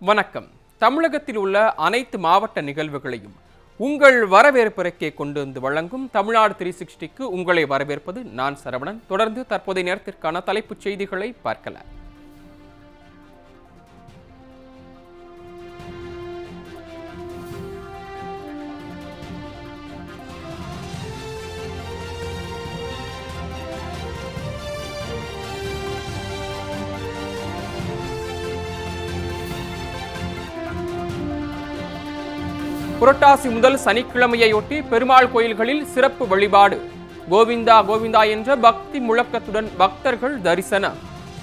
வணக்கம் தமிழகத்தில் உள்ள அனைத்து மாவட்ட நிகழ்வுகளையும் உங்கள் வரவேற்புரைக்கே கொண்டு வந்து வழங்கும் தமிழ்நாடு த்ரீ சிக்ஸ்டிக்கு உங்களை வரவேற்பது நான் சரவணன் தொடர்ந்து தற்போதைய நேரத்திற்கான தலைப்புச் செய்திகளை பார்க்கலாம் புரட்டாசி முதல் சனிக்கிழமையொட்டி பெருமாள் கோயில்களில் சிறப்பு வழிபாடு கோவிந்தா கோவிந்தா என்ற பக்தி முழக்கத்துடன் பக்தர்கள் தரிசனம்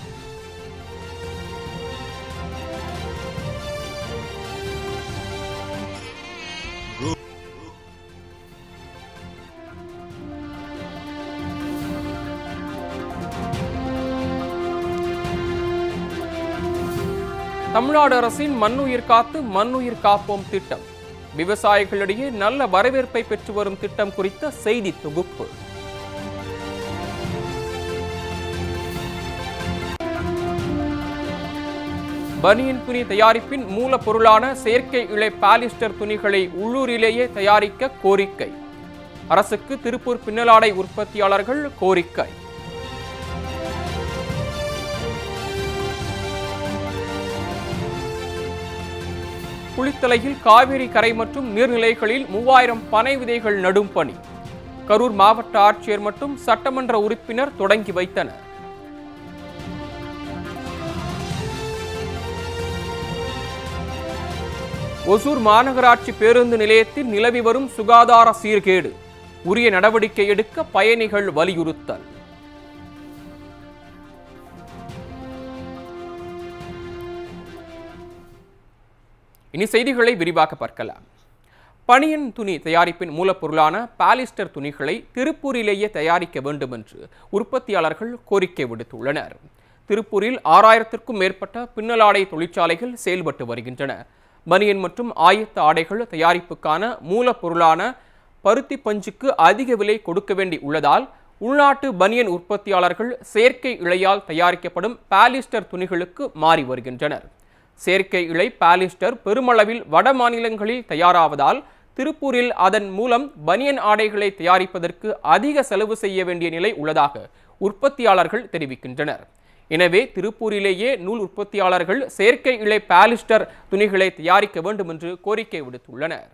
தமிழ்நாடு அரசின் மண்ணுயிர் காத்து மண்ணுயிர் காப்போம் திட்டம் விவசாயிகளிடையே நல்ல வரவேற்பை பெற்று வரும் திட்டம் குறித்த செய்தி தொகுப்பு பனியன் துணி தயாரிப்பின் மூலப்பொருளான செயற்கை இழை பாலிஸ்டர் துணிகளை உள்ளூரிலேயே தயாரிக்க கோரிக்கை அரசுக்கு திருப்பூர் பின்னலாடை உற்பத்தியாளர்கள் கோரிக்கை குளித்தலையில் காவிரி கரை மற்றும் நீர்நிலைகளில் மூவாயிரம் பனை விதைகள் நடும் பணி கரூர் மாவட்ட ஆட்சியர் மற்றும் சட்டமன்ற உறுப்பினர் தொடங்கி வைத்தனர் ஒசூர் மாநகராட்சி பேருந்து நிலையத்தில் நிலவி வரும் சுகாதார சீர்கேடு உரிய நடவடிக்கை எடுக்க பயணிகள் வலியுறுத்தல் இனி செய்திகளை விரிவாக பார்க்கலாம் பனியன் துணி தயாரிப்பின் மூலப்பொருளான பாலிஸ்டர் துணிகளை திருப்பூரிலேயே தயாரிக்க வேண்டும் என்று உற்பத்தியாளர்கள் கோரிக்கை விடுத்துள்ளனர் திருப்பூரில் ஆறாயிரத்திற்கும் மேற்பட்ட பின்னலாடை தொழிற்சாலைகள் செயல்பட்டு வருகின்றன பனியன் மற்றும் ஆயத்த ஆடைகள் தயாரிப்புக்கான மூலப்பொருளான பருத்தி பஞ்சுக்கு அதிக விலை கொடுக்க வேண்டி உள்ளதால் உள்நாட்டு பனியன் உற்பத்தியாளர்கள் செயற்கை இழையால் தயாரிக்கப்படும் பாலிஸ்டர் துணிகளுக்கு மாறி வருகின்றனர் செயற்கை இழை பாலிஸ்டர் பெருமளவில் வட மாநிலங்களில் தயாராவதால் திருப்பூரில் அதன் மூலம் பனியன் ஆடைகளை தயாரிப்பதற்கு அதிக செலவு செய்ய வேண்டிய நிலை உள்ளதாக உற்பத்தியாளர்கள் தெரிவிக்கின்றனர் எனவே திருப்பூரிலேயே நூல் உற்பத்தியாளர்கள் செயற்கை இழை பாலிஸ்டர் துணிகளை தயாரிக்க வேண்டும் என்று கோரிக்கை விடுத்துள்ளனர்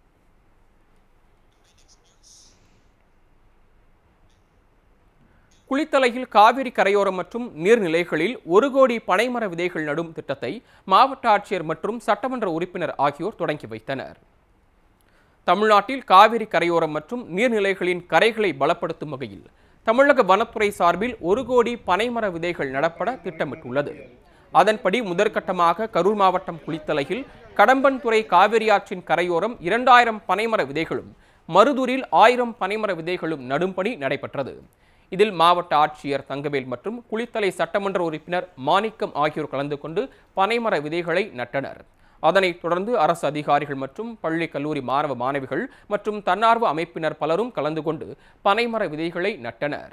குளித்தலையில் காவிரி கரையோரம் மற்றும் நீர்நிலைகளில் ஒரு கோடி பனைமர விதைகள் நடும் திட்டத்தை மாவட்ட ஆட்சியர் மற்றும் சட்டமன்ற உறுப்பினர் ஆகியோர் தொடங்கி வைத்தனர் தமிழ்நாட்டில் காவிரி கரையோரம் மற்றும் நீர்நிலைகளின் கரைகளை பலப்படுத்தும் வகையில் தமிழக வனத்துறை சார்பில் ஒரு கோடி பனைமர விதைகள் நடப்பட திட்டமிட்டுள்ளது அதன்படி முதற்கட்டமாக கரூர் மாவட்டம் குளித்தலையில் கடம்பன்துறை காவிரி ஆற்றின் கரையோரம் இரண்டாயிரம் பனைமர விதைகளும் மருதூரில் ஆயிரம் பனைமர விதைகளும் நடும்பணி நடைபெற்றது இதில் மாவட்ட ஆட்சியர் தங்கவேல் மற்றும் குளித்தலை சட்டமன்ற உறுப்பினர் மாணிக்கம் ஆகியோர் கலந்து கொண்டு பனைமர விதைகளை நட்டனர் அதனைத் தொடர்ந்து அரசு அதிகாரிகள் மற்றும் பள்ளி கல்லூரி மாணவ மாணவிகள் மற்றும் தன்னார்வ அமைப்பினர் பலரும் கலந்து கொண்டு பனைமர விதைகளை நட்டனர்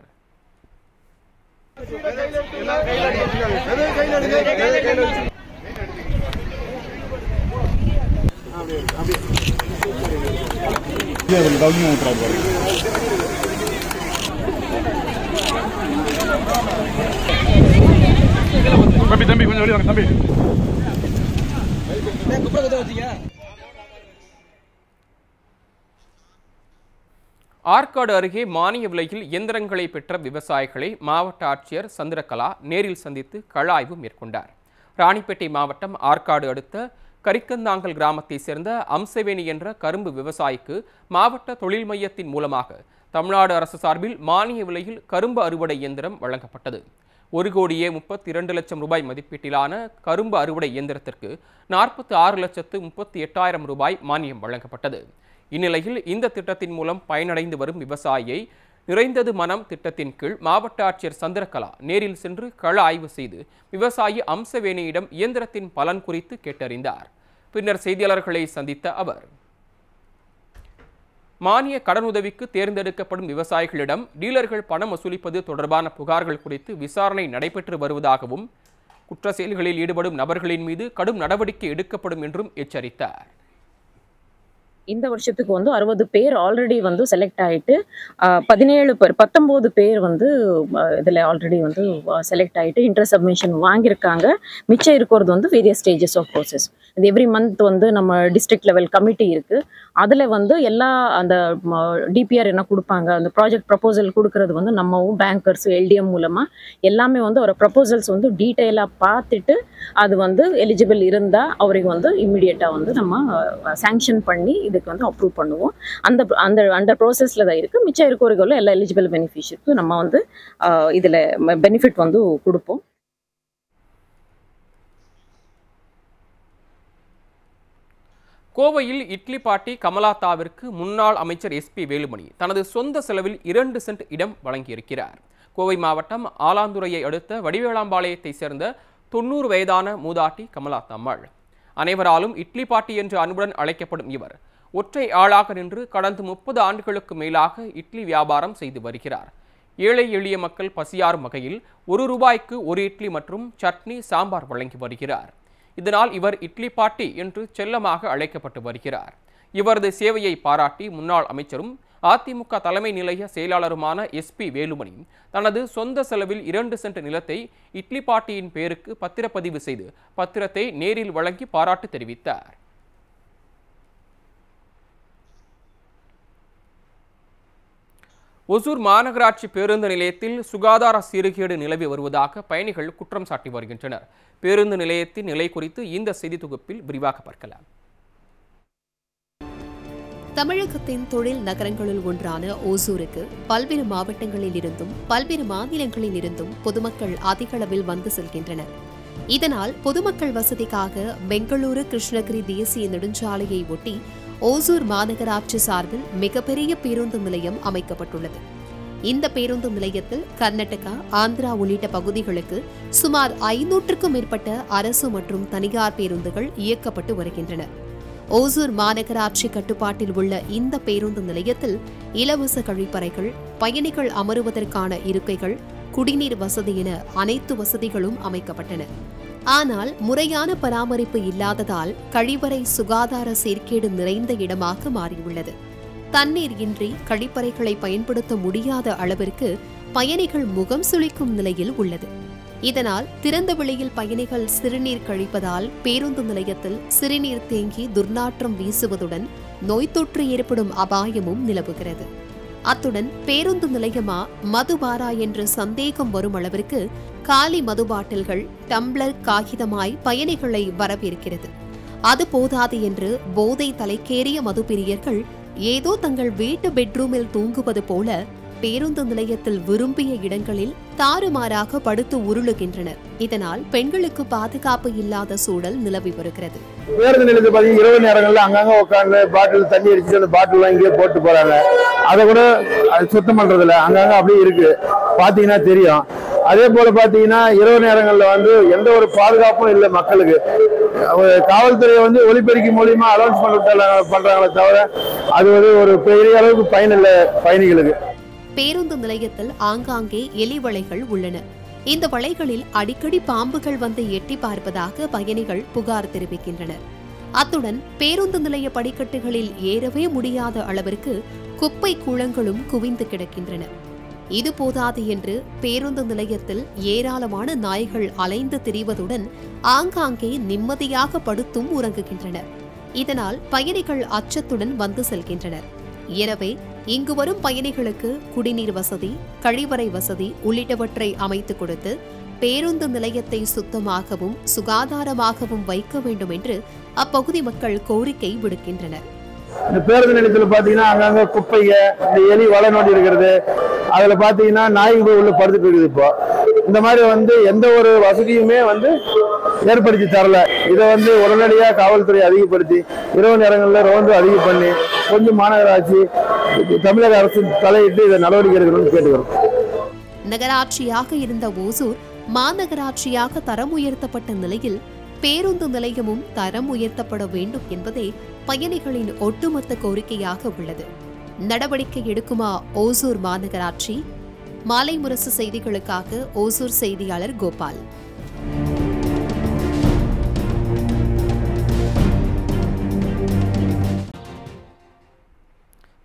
டவுன் ஊட்டுறாரு பாருங்க தம்பி தம்பி கொஞ்சம் வெளியே வாங்க தம்பி ஆற்காடு அருகே மானிய விலையில் இயந்திரங்களை பெற்ற விவசாயிகளை மாவட்ட ஆட்சியர் சந்திரகலா நேரில் சந்தித்து கள ஆய்வு மேற்கொண்டார் ராணிப்பேட்டை மாவட்டம் ஆற்காடு அடுத்த கரிக்கந்தாங்கல் கிராமத்தைச் சேர்ந்த அம்சவேணி என்ற கரும்பு விவசாயிக்கு மாவட்ட தொழில் மையத்தின் மூலமாக தமிழ்நாடு அரசு சார்பில் மானிய விலையில் கரும்பு அறுவடை இயந்திரம் வழங்கப்பட்டது ஒரு கோடியே முப்பத்தி இரண்டு லட்சம் ரூபாய் மதிப்பீட்டிலான கரும்பு அறுவடை இயந்திரத்திற்கு நாற்பத்தி ஆறு லட்சத்து முப்பத்தி எட்டாயிரம் ரூபாய் மானியம் வழங்கப்பட்டது இந்நிலையில் இந்த திட்டத்தின் மூலம் பயனடைந்து வரும் விவசாயியை நிறைந்தது மனம் திட்டத்தின் கீழ் மாவட்ட ஆட்சியர் சந்திரகலா நேரில் சென்று கள ஆய்வு செய்து விவசாயி அம்சவேணியிடம் இயந்திரத்தின் பலன் குறித்து கேட்டறிந்தார் பின்னர் செய்தியாளர்களை சந்தித்த அவர் மானிய கடனுதவிக்கு தேர்ந்தெடுக்கப்படும் விவசாயிகளிடம் டீலர்கள் பணம் வசூலிப்பது தொடர்பான புகார்கள் குறித்து விசாரணை நடைபெற்று வருவதாகவும் குற்ற செயல்களில் ஈடுபடும் நபர்களின் மீது கடும் நடவடிக்கை எடுக்கப்படும் என்றும் எச்சரித்தார் இந்த வருஷத்துக்கு வந்து அறுபது பேர் ஆல்ரெடி வந்து செலக்ட் ஆயிட்டு ஆஹ், பதினேழு பேர் பத்தொம்போது பேர் வந்து ஆஹ், இதுல ஆல்ரெடி வந்து செலக்ட் ஆயிட்டு இன்டர் சப்மிஷன் வாங்கியிருக்காங்க மிச்சம் இருக்கிறது வந்து வேரியஸ் ஸ்டேஜஸ் ஆஃப் ப்ரோசஸ் இது எவ்ரி மந்த் வந்து நம்ம டிஸ்ட்ரிக்ட் லெவல் கமிட்டி இருக்கு அதுல வந்து எல்லா அந்த டிபிஆர் என்ன கொடுப்பாங்க அந்த ப்ராஜெக்ட் ப்ரப்போசல் கொடுக்கறது வந்து நம்மவும் பேங்கர்ஸ் எல்டிஎம் மூலமா எல்லாமே வந்து ஒரு ப்ரப்போசல்ஸ் வந்து டீட்டெயிலாக பார்த்துட்டு அது வந்து எலிஜிபிள் இருந்தால் அவருக்கு வந்து இம்மிடியேட்டாக வந்து நம்ம சாங்ஷன் பண்ணி இதுக்கு வந்து அப்ரூவ் பண்ணுவோம் அந்த அந்த அந்த ப்ராசஸில் தான் இருக்குது மிச்சம் இருக்கிறவர்களும் எல்லா எலிஜிபிள் பெனிஃபிஷியருக்கும் நம்ம வந்து இதில் பெனிஃபிட் வந்து கொடுப்போம் கோவையில் இட்லி பாட்டி கமலாத்தாவிற்கு முன்னாள் அமைச்சர் எஸ்பி வேலுமணி தனது சொந்த செலவில் இரண்டு சென்ட் இடம் வழங்கியிருக்கிறார் கோவை மாவட்டம் ஆலாந்துறையை அடுத்த வடிவேளாம்பாளையத்தை சேர்ந்த தொண்ணூறு வயதான மூதாட்டி கமலாத்தா அம்மாள் அனைவராலும் இட்லி பாட்டி என்று அன்புடன் அழைக்கப்படும் இவர் ஒற்றை ஆளாக நின்று கடந்த முப்பது ஆண்டுகளுக்கு மேலாக இட்லி வியாபாரம் செய்து வருகிறார் ஏழை எளிய மக்கள் பசியாறும் வகையில் ஒரு ரூபாய்க்கு ஒரு இட்லி மற்றும் சட்னி சாம்பார் வழங்கி வருகிறார் இதனால் இவர் இட்லி பாட்டி என்று செல்லமாக அழைக்கப்பட்டு வருகிறார் இவரது சேவையை பாராட்டி முன்னாள் அமைச்சரும் அதிமுக தலைமை நிலைய செயலாளருமான எஸ்பி வேலுமணி தனது சொந்த செலவில் இரண்டு சென்ட் நிலத்தை இட்லி பாட்டியின் பேருக்கு பத்திரப்பதிவு செய்து பத்திரத்தை நேரில் வழங்கி பாராட்டு தெரிவித்தார் ஒசூர் மாநகராட்சி பேருந்து நிலையத்தில் சுகாதார சீர்கேடு நிலவி வருவதாக பயணிகள் குற்றம் சாட்டி வருகின்றனர் பேருந்து நிலையத்தின் நிலை குறித்து இந்த செய்தி தொகுப்பில் விரிவாக பார்க்கலாம் தமிழகத்தின் தொழில் நகரங்களுள் ஒன்றான ஓசூருக்கு பல்வேறு மாவட்டங்களில் இருந்தும் பல்வேறு மாநிலங்களில் இருந்தும் பொதுமக்கள் அதிக அளவில் வந்து செல்கின்றனர் இதனால் பொதுமக்கள் வசதிக்காக பெங்களூரு கிருஷ்ணகிரி தேசிய நெடுஞ்சாலையை ஒட்டி ஓசூர் மாநகராட்சி சார்பில் மிகப்பெரிய பேருந்து நிலையம் அமைக்கப்பட்டுள்ளது இந்த பேருந்து நிலையத்தில் கர்நாடகா ஆந்திரா உள்ளிட்ட பகுதிகளுக்கு சுமார் ஐநூற்றுக்கும் மேற்பட்ட அரசு மற்றும் தனியார் பேருந்துகள் இயக்கப்பட்டு வருகின்றன ஓசூர் மாநகராட்சி கட்டுப்பாட்டில் உள்ள இந்த பேருந்து நிலையத்தில் இலவச கழிப்பறைகள் பயணிகள் அமருவதற்கான இருக்கைகள் குடிநீர் வசதி என அனைத்து வசதிகளும் அமைக்கப்பட்டன ஆனால் முறையான பராமரிப்பு இல்லாததால் கழிவறை சுகாதார சீர்கேடு நிறைந்த இடமாக மாறியுள்ளது தண்ணீர் இன்றி கழிப்பறைகளை பயன்படுத்த முடியாத அளவிற்கு பயணிகள் முகம் சுளிக்கும் நிலையில் உள்ளது இதனால் திறந்த வெளியில் பயணிகள் சிறுநீர் கழிப்பதால் பேருந்து நிலையத்தில் சிறுநீர் தேங்கி துர்நாற்றம் வீசுவதுடன் நோய் தொற்று ஏற்படும் அபாயமும் நிலவுகிறது அத்துடன் பேருந்து நிலையமா மதுபாரா என்ற சந்தேகம் வரும் அளவிற்கு காலி மது பாட்டில்கள் டம்ளர் காகிதமாய் பயணிகளை வரவேற்கிறது அது போதாது என்று போதை தலைக்கேறிய மதுப்பிரியர்கள் ஏதோ தங்கள் வீட்டு பெட்ரூமில் தூங்குவது போல பேருந்து நிலையத்தில் விரும்பிய இடங்களில் தாறுமாறாக படுத்து உருளுகின்றனர் இதனால் பெண்களுக்கு பாதுகாப்பு இல்லாத சூழல் நிலவி வருகிறது பேருந்து நிலையத்தில் பார்த்தீங்கன்னா இரவு நேரங்களில் அங்கங்க உட்காந்து பாட்டில் தண்ணி அடிச்சுட்டு அந்த பாட்டில்லாம் இங்கேயே போட்டு போறாங்க அதை கூட அது சுத்தம் பண்றதில்ல அங்கங்க அப்படியே இருக்கு பார்த்தீங்கன்னா தெரியும் அதே போல பார்த்தீங்கன்னா இரவு நேரங்களில் வந்து எந்த ஒரு பாதுகாப்பும் இல்லை மக்களுக்கு அவங்க காவல்துறை வந்து ஒலிபெருக்கி மூலியமா அலௌன்ஸ் பண்ண பண்றாங்களே தவிர அது வந்து ஒரு பெரிய அளவுக்கு பயன் இல்லை பயணிகளுக்கு பேருந்து நிலையத்தில் ஆங்காங்கே எலி வளைகள் உள்ளன இந்த வளைகளில் அடிக்கடி பாம்புகள் வந்து எட்டி பார்ப்பதாக பயணிகள் புகார் தெரிவிக்கின்றனர் அத்துடன் பேருந்து நிலைய படிக்கட்டுகளில் ஏறவே முடியாத அளவிற்கு குப்பை கூளங்களும் குவிந்து கிடக்கின்றன இது போதாது என்று பேருந்து நிலையத்தில் ஏராளமான நாய்கள் அலைந்து திரிவதுடன் ஆங்காங்கே நிம்மதியாக படுத்தும் உறங்குகின்றனர் இதனால் பயணிகள் அச்சத்துடன் வந்து செல்கின்றனர் எனவே இங்கு வரும் பயணிகளுக்கு குடிநீர் வசதி கழிவறை வசதி உள்ளிட்டவற்றை அமைத்துக் கொடுத்து பேருந்து நிலையத்தை சுத்தமாகவும் சுகாதாரமாகவும் வைக்க வேண்டும் என்று அப்பகுதி மக்கள் கோரிக்கை விடுக்கின்றனர் இந்த பேருந்து நிலையத்தில் பார்த்தீங்கன்னா அங்கங்க குப்பைங்க இந்த எலி வலை நோண்டி இருக்கிறது அதுல பார்த்தீங்கன்னா நாய்ங்க போய் உள்ள படுத்துட்டு இருக்குது இப்போ இந்த மாதிரி வந்து எந்த ஒரு வசதியுமே வந்து ஏற்படுத்தி தரல இதை வந்து உடனடியாக காவல்துறை அதிகப்படுத்தி இரவு நேரங்களில் ரோந்து அதிகம் பண்ணி கொஞ்சம் மாநகராட்சி தமிழக அரசு தலையிட்டு இதை நடவடிக்கை எடுக்கணும்னு கேட்டுக்கிறோம் நகராட்சியாக இருந்த ஓசூர் மாநகராட்சியாக தரம் உயர்த்தப்பட்ட நிலையில் பேருந்து நிலையமும் தரம் உயர்த்தப்பட வேண்டும் என்பதே பயணிகளின் ஒட்டுமொத்த கோரிக்கையாக உள்ளது நடவடிக்கை எடுக்குமா ஓசூர் மாநகராட்சி மாலை முரசு செய்திகளுக்காக ஓசூர் செய்தியாளர் கோபால்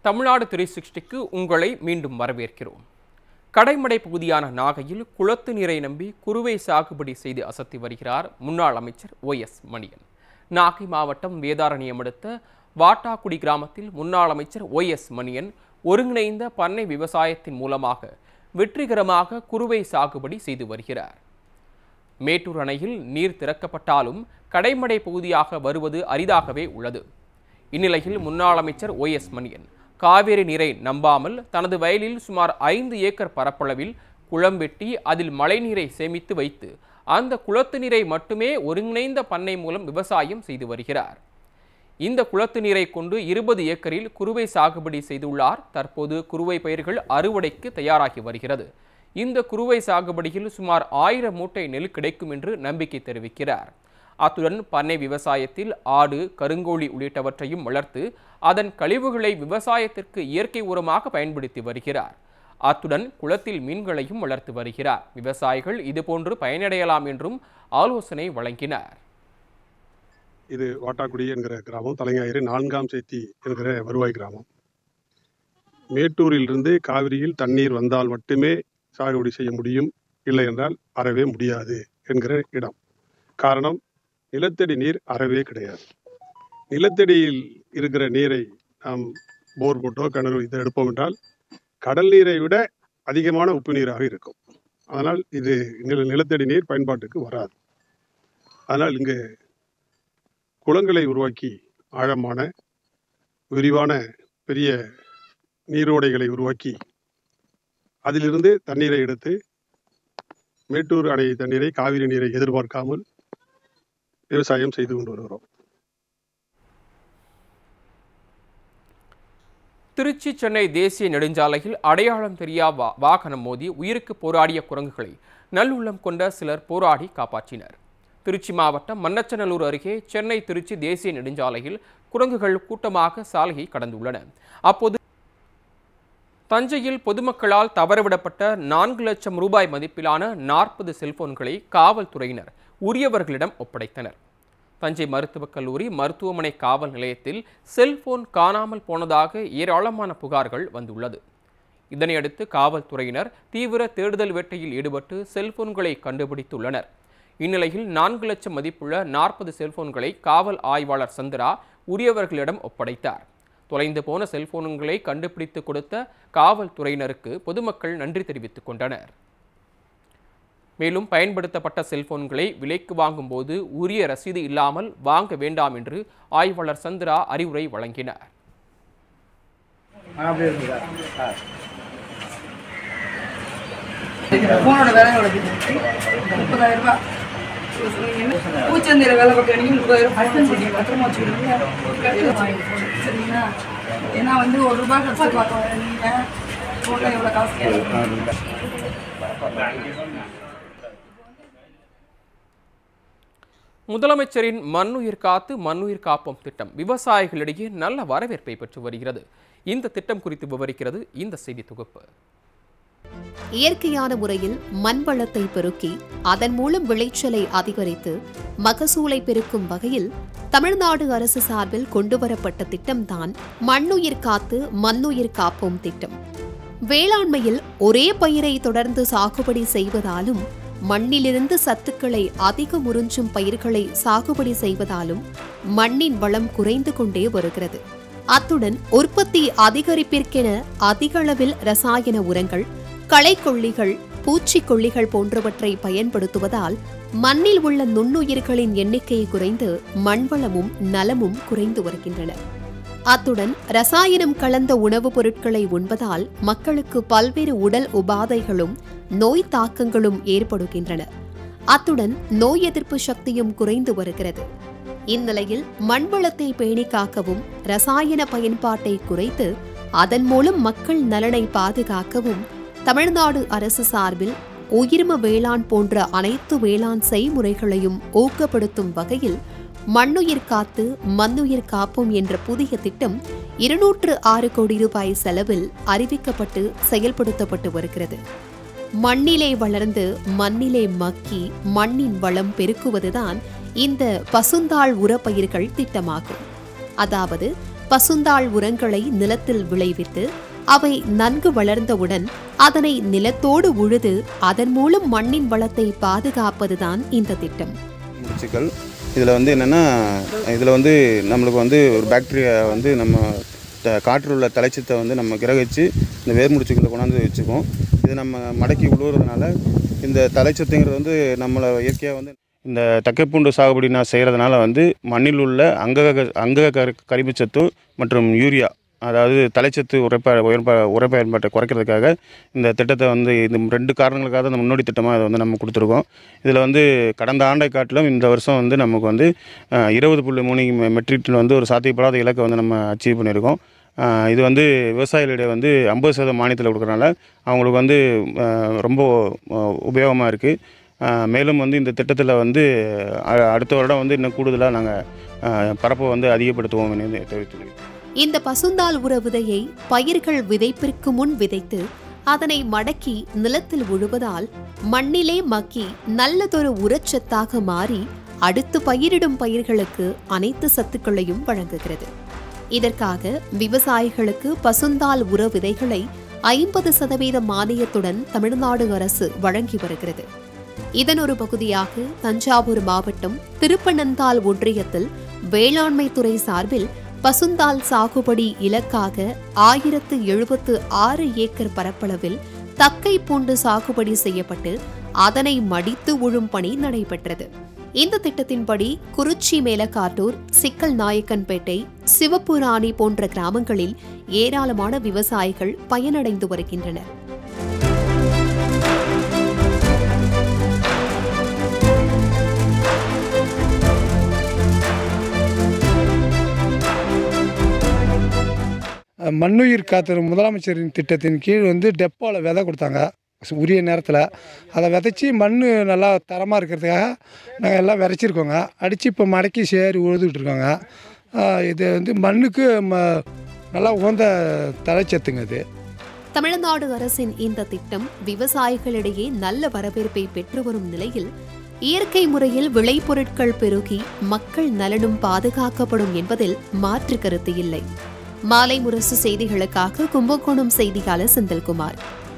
தமிழ்நாடு த்ரீ சிக்ஸ்டிக்கு உங்களை மீண்டும் வரவேற்கிறோம் கடைமடை பகுதியான நாகையில் குளத்து நீரை நம்பி குறுவை சாகுபடி செய்து அசத்தி வருகிறார் முன்னாள் அமைச்சர் ஓ எஸ் மணியன் நாகை மாவட்டம் வேதாரண்யம் அடுத்த வாட்டாக்குடி கிராமத்தில் முன்னாள் அமைச்சர் ஓ எஸ் மணியன் ஒருங்கிணைந்த பண்ணை விவசாயத்தின் மூலமாக வெற்றிகரமாக குறுவை சாகுபடி செய்து வருகிறார் மேட்டூர் அணையில் நீர் திறக்கப்பட்டாலும் கடைமடை பகுதியாக வருவது அரிதாகவே உள்ளது இந்நிலையில் முன்னாள் அமைச்சர் ஓ எஸ் மணியன் காவேரி நீரை நம்பாமல் தனது வயலில் சுமார் ஐந்து ஏக்கர் பரப்பளவில் குளம் வெட்டி அதில் மழைநீரை சேமித்து வைத்து அந்த குளத்து நீரை மட்டுமே ஒருங்கிணைந்த பண்ணை மூலம் விவசாயம் செய்து வருகிறார் இந்த குளத்து நீரை கொண்டு இருபது ஏக்கரில் குறுவை சாகுபடி செய்துள்ளார் தற்போது குறுவை பயிர்கள் அறுவடைக்கு தயாராகி வருகிறது இந்த குறுவை சாகுபடியில் சுமார் ஆயிரம் மூட்டை நெல் கிடைக்கும் என்று நம்பிக்கை தெரிவிக்கிறார் அத்துடன் பண்ணை விவசாயத்தில் ஆடு கருங்கோழி உள்ளிட்டவற்றையும் வளர்த்து அதன் கழிவுகளை விவசாயத்திற்கு இயற்கை உரமாக பயன்படுத்தி வருகிறார் அத்துடன் குளத்தில் மீன்களையும் வளர்த்து வருகிறார் விவசாயிகள் இதுபோன்று பயனடையலாம் என்றும் ஆலோசனை வழங்கினார் இது வாட்டாக்குடி என்கிற கிராமம் தலைஞாயிறு நான்காம் சேத்தி என்கிற வருவாய் கிராமம் மேட்டூரிலிருந்து காவிரியில் தண்ணீர் வந்தால் மட்டுமே சாகுபடி செய்ய முடியும் இல்லை என்றால் அறவே முடியாது என்கிற இடம் காரணம் நிலத்தடி நீர் அறவே கிடையாது நிலத்தடியில் இருக்கிற நீரை நாம் போர் போட்டோ கிணறு இதை எடுப்போம் என்றால் கடல் நீரை விட அதிகமான உப்பு நீராக இருக்கும் அதனால் இது நில நிலத்தடி நீர் பயன்பாட்டுக்கு வராது அதனால் இங்கு குளங்களை உருவாக்கி ஆழமான விரிவான பெரிய நீரோடைகளை உருவாக்கி அதிலிருந்து தண்ணீரை எடுத்து மேட்டூர் அணை தண்ணீரை காவிரி நீரை எதிர்பார்க்காமல் விவசாயம் செய்து கொண்டு வருகிறோம் திருச்சி சென்னை தேசிய நெடுஞ்சாலையில் அடையாளம் தெரியா வா வாகனம் மோதி உயிருக்கு போராடிய குரங்குகளை நல்லுள்ளம் கொண்ட சிலர் போராடி காப்பாற்றினர் திருச்சி மாவட்டம் மன்னச்சநல்லூர் அருகே சென்னை திருச்சி தேசிய நெடுஞ்சாலையில் குரங்குகள் கூட்டமாக சாலையை கடந்துள்ளன அப்போது தஞ்சையில் பொதுமக்களால் தவறவிடப்பட்ட நான்கு லட்சம் ரூபாய் மதிப்பிலான நாற்பது செல்போன்களை காவல்துறையினர் உரியவர்களிடம் ஒப்படைத்தனர் தஞ்சை மருத்துவக் கல்லூரி மருத்துவமனை காவல் நிலையத்தில் செல்போன் காணாமல் போனதாக ஏராளமான புகார்கள் வந்துள்ளது இதனையடுத்து காவல்துறையினர் தீவிர தேடுதல் வேட்டையில் ஈடுபட்டு செல்போன்களை கண்டுபிடித்துள்ளனர் இந்நிலையில் நான்கு லட்சம் மதிப்புள்ள நாற்பது செல்போன்களை காவல் ஆய்வாளர் சந்திரா உரியவர்களிடம் ஒப்படைத்தார் தொலைந்து போன செல்போன்களை கண்டுபிடித்து கொடுத்த காவல்துறையினருக்கு பொதுமக்கள் நன்றி தெரிவித்துக் கொண்டனர் மேலும் பயன்படுத்தப்பட்ட செல்போன்களை விலைக்கு வாங்கும்போது உரிய ரசீது இல்லாமல் வாங்க வேண்டாம் என்று ஆய்வாளர் சந்திரா அறிவுரை வழங்கினார் ஃபோனோட விலை எவ்வளவு முப்பதாயிரம் ரூபாய் பூச்சந்தையில் வேலை பார்க்க வேண்டிய முப்பதாயிரம் ஃபோன் பண்ணி பத்திரமா வச்சுக்கிடுங்க சரிங்களா ஏன்னா வந்து ஒரு ரூபாய் கஷ்ட பார்க்க வர நீங்கள் ஃபோனில் எவ்வளோ காசு கேட்குறீங்க முதலமைச்சரின் மண்ணுயிர் காத்து மண்ணுயிர் காப்போம் திட்டம் விவசாயிகளிடையே நல்ல வரவேற்பை பெற்று வருகிறது இந்த திட்டம் குறித்து விவரிக்கிறது இந்த செய்தி தொகுப்பு இயற்கையான முறையில் மண் வளத்தை பெருக்கி அதன் மூலம் விளைச்சலை அதிகரித்து மகசூலை பெருக்கும் வகையில் தமிழ்நாடு அரசு சார்பில் கொண்டுவரப்பட்ட திட்டம்தான் மண்ணுயிர் காத்து மண்ணுயிர் காப்போம் திட்டம் வேளாண்மையில் ஒரே பயிரை தொடர்ந்து சாகுபடி செய்வதாலும் மண்ணிலிருந்து சத்துக்களை அதிகம் உறிஞ்சும் பயிர்களை சாகுபடி செய்வதாலும் மண்ணின் வளம் குறைந்து கொண்டே வருகிறது அத்துடன் உற்பத்தி அதிகரிப்பிற்கென அதிக அளவில் ரசாயன உரங்கள் களைக்கொல்லிகள் பூச்சிக்கொல்லிகள் போன்றவற்றை பயன்படுத்துவதால் மண்ணில் உள்ள நுண்ணுயிர்களின் எண்ணிக்கை குறைந்து மண்வளமும் நலமும் குறைந்து வருகின்றன அத்துடன் ரசாயனம் கலந்த உணவுப் பொருட்களை உண்பதால் மக்களுக்கு பல்வேறு உடல் உபாதைகளும் நோய் தாக்கங்களும் ஏற்படுகின்றன அத்துடன் நோய் எதிர்ப்பு சக்தியும் குறைந்து வருகிறது இந்நிலையில் மண்வளத்தை பேணி காக்கவும் ரசாயன பயன்பாட்டை குறைத்து அதன் மூலம் மக்கள் நலனை பாதுகாக்கவும் தமிழ்நாடு அரசு சார்பில் உயிர்ம வேளாண் போன்ற அனைத்து வேளாண் செய்முறைகளையும் ஊக்கப்படுத்தும் வகையில் மண்ணுயிர் காத்து மண்ணுயிர் காப்போம் என்ற புதிய திட்டம் இருநூற்று ஆறு கோடி ரூபாய் செலவில் அறிவிக்கப்பட்டு செயல்படுத்தப்பட்டு வருகிறது மண்ணிலே வளர்ந்து மண்ணிலே மக்கி மண்ணின் வளம் பெருக்குவதுதான் இந்த பசுந்தாள் உரப்பயிர்கள் திட்டமாகும் அதாவது பசுந்தாள் உரங்களை நிலத்தில் விளைவித்து அவை நன்கு வளர்ந்தவுடன் அதனை நிலத்தோடு உழுது அதன் மூலம் மண்ணின் வளத்தை பாதுகாப்பதுதான் இந்த திட்டம் முடிச்சுக்கள் இதில் வந்து என்னென்னா இதில் வந்து நம்மளுக்கு வந்து ஒரு பாக்டீரியா வந்து நம்ம த- காற்றில் உள்ள தலைச்சத்தை வந்து நம்ம கிரகிச்சு இந்த வேர்முடிச்சுக்களை கொண்டாந்து வச்சுக்குவோம் இது நம்ம மடக்கி உழுவுறதுனால இந்த தலைச்சத்துங்கிறது வந்து நம்மளை இயற்கையாக வந்து இந்த தக்கைப்பூண்டு சாகுபடி நான் செய்கிறதுனால வந்து மண்ணில் உள்ள அங்கக அங்கக கரி கரிமச்சத்து மற்றும் யூரியா அதாவது தலைச்சத்து உரைப்ப உயர்ப உரை பயன்பாட்டை குறைக்கிறதுக்காக இந்த திட்டத்தை வந்து இந்த ரெண்டு காரணங்களுக்காக இந்த முன்னோடி திட்டமாக அதை வந்து நம்ம கொடுத்துருக்கோம் இதில் வந்து கடந்த ஆண்டை காட்டிலும் இந்த வருஷம் வந்து நமக்கு வந்து அஹ், இருபது புள்ளி மூணு மெட்ரிக் டன் வந்து ஒரு சாத்தியப்படாத இலக்கை வந்து நம்ம அச்சீவ் பண்ணியிருக்கோம் அஹ், இது வந்து விவசாயிகளிடையே வந்து ஐம்பது சதவீதம் மானியத்தில் கொடுக்குறனால அவங்களுக்கு வந்து அஹ், ரொம்ப உபயோகமாக இருக்குது மேலும் வந்து இந்த திட்டத்தில் வந்து அ- அடுத்த வருடம் வந்து இன்னும் கூடுதலாக நாங்கள் பரப்பை வந்து அதிகப்படுத்துவோம் என்று தெரிவித்துள்ளேன் இந்த பசுந்தாள் உர விதையை பயிர்கள் விதைப்பிற்கு முன் விதைத்து அதனை மடக்கி நிலத்தில் உழுவதால் மண்ணிலே மக்கி நல்லதொரு உரச்சத்தாக மாறி அடுத்து பயிரிடும் பயிர்களுக்கு அனைத்து சத்துக்களையும் வழங்குகிறது இதற்காக விவசாயிகளுக்கு பசுந்தாள் உர விதைகளை ஐம்பது சதவீத மானியத்துடன் தமிழ்நாடு அரசு வழங்கி வருகிறது இதன் ஒரு பகுதியாக தஞ்சாவூர் மாவட்டம் திருப்பனந்தாள் ஒன்றியத்தில் வேளாண்மை துறை சார்பில் பசுந்தாள் சாகுபடி இலக்காக ஆயிரத்து எழுபத்து ஆறு ஏக்கர் பரப்பளவில் தக்கை பூண்டு சாகுபடி செய்யப்பட்டு அதனை மடித்து உழும் பணி நடைபெற்றது இந்த திட்டத்தின்படி குறிச்சி மேலக்காட்டூர் சிக்கல் நாயக்கன்பேட்டை சிவப்புராணி போன்ற கிராமங்களில் ஏராளமான விவசாயிகள் பயனடைந்து வருகின்றனர் மண்ணுயிர் காத்தல் முதலமைச்சரின் திட்டத்தின் கீழ் வந்து டெப்போவில் விதை கொடுத்தாங்க உரிய நேரத்தில் அதை விதைச்சி மண் நல்லா தரமாக இருக்கிறதுக்காக நாங்கள் எல்லாம் விதைச்சிருக்கோங்க அடித்து இப்போ மடக்கி சேரி உழுதுகிட்டு இருக்கோங்க ஆஹ் இது வந்து மண்ணுக்கு ம நல்லா உகந்த தலைச்சத்துங்க இது தமிழ்நாடு அரசின் இந்த திட்டம் விவசாயிகளிடையே நல்ல வரவேற்பை பெற்று வரும் நிலையில் இயற்கை முறையில் விளைபொருட்கள் பெருகி மக்கள் நலனும் பாதுகாக்கப்படும் என்பதில் மாற்று கருத்து இல்லை மாலை முரசு செய்திகளுக்காக கும்பகோணம் செய்தியாளர் செந்தில்குமார்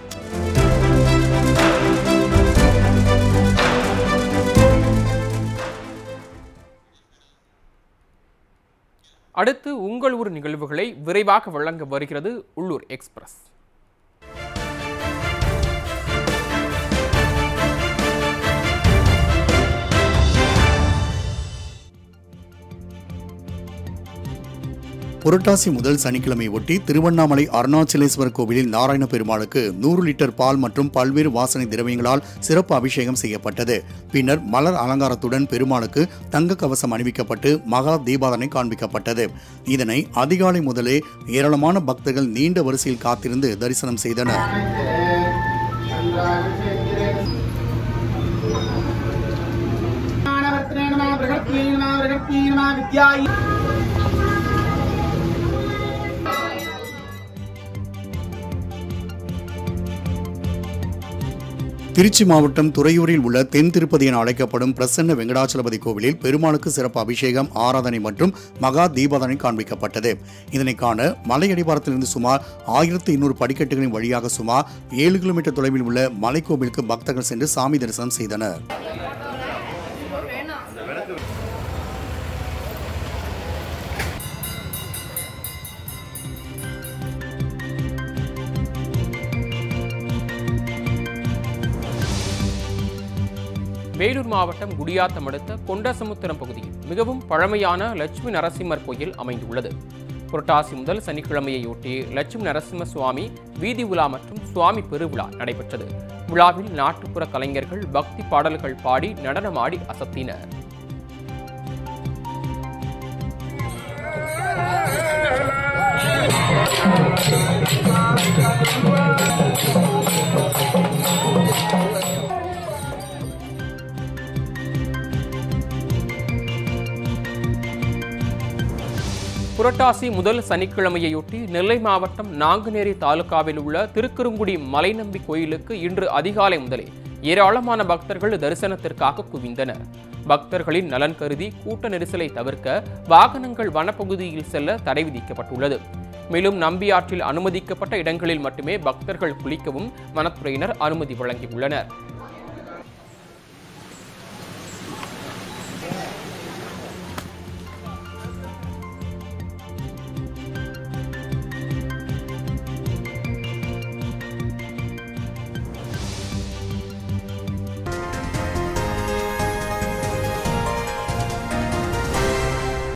அடுத்து உங்கள் ஊர் நிகழ்வுகளை விரைவாக வழங்க வருகிறது உள்ளூர் எக்ஸ்பிரஸ் புரட்டாசி முதல் சனிக்கிழமை ஒட்டி திருவண்ணாமலை அருணாச்சலேஸ்வரர் கோவிலில் நாராயண பெருமாளுக்கு நூறு லிட்டர் பால் மற்றும் பல்வேறு வாசனை திரவியங்களால் சிறப்பு அபிஷேகம் செய்யப்பட்டது பின்னர் மலர் அலங்காரத்துடன் பெருமாளுக்கு தங்க கவசம் அணிவிக்கப்பட்டு மகா தீபாதனை காண்பிக்கப்பட்டது இதனை அதிகாலை முதலே ஏராளமான பக்தர்கள் நீண்ட வரிசையில் காத்திருந்து தரிசனம் செய்தனர் திருச்சி மாவட்டம் துறையூரில் உள்ள தென் திருப்பதி என அழைக்கப்படும் பிரசன்ன வெங்கடாச்சலபதி கோவிலில் பெருமாளுக்கு சிறப்பு அபிஷேகம் ஆராதனை மற்றும் மகா தீபாதனை காண்பிக்கப்பட்டது இதனை காண மலையடிவாரத்திலிருந்து சுமார் ஆயிரத்து இன்னூறு படிக்கட்டுகளின் வழியாக சுமார் ஏழு கிலோமீட்டர் தொலைவில் உள்ள மலைக்கோவிலுக்கு பக்தர்கள் சென்று சாமி தரிசனம் செய்தனர் வேலூர் மாவட்டம் குடியாத்தம் அடுத்த கொண்டசமுத்திரம் பகுதியில் மிகவும் பழமையான லட்சுமி நரசிம்மர் கோயில் அமைந்துள்ளது புரட்டாசி முதல் சனிக்கிழமையொட்டி லட்சுமி நரசிம்ம சுவாமி வீதி உலா மற்றும் சுவாமி பெருவிழா நடைபெற்றது விழாவில் நாட்டுப்புற கலைஞர்கள் பக்தி பாடல்கள் பாடி நடனமாடி அசத்தினர் புரட்டாசி முதல் சனிக்கிழமையொட்டி நெல்லை மாவட்டம் நாங்குநேரி தாலுகாவில் உள்ள திருக்குறுங்குடி மலைநம்பி கோயிலுக்கு இன்று அதிகாலை முதலே ஏராளமான பக்தர்கள் தரிசனத்திற்காக குவிந்தனர் பக்தர்களின் நலன் கருதி கூட்ட நெரிசலை தவிர்க்க வாகனங்கள் வனப்பகுதியில் செல்ல தடை விதிக்கப்பட்டுள்ளது மேலும் நம்பியாற்றில் அனுமதிக்கப்பட்ட இடங்களில் மட்டுமே பக்தர்கள் குளிக்கவும் வனத்துறையினர் அனுமதி வழங்கியுள்ளனர்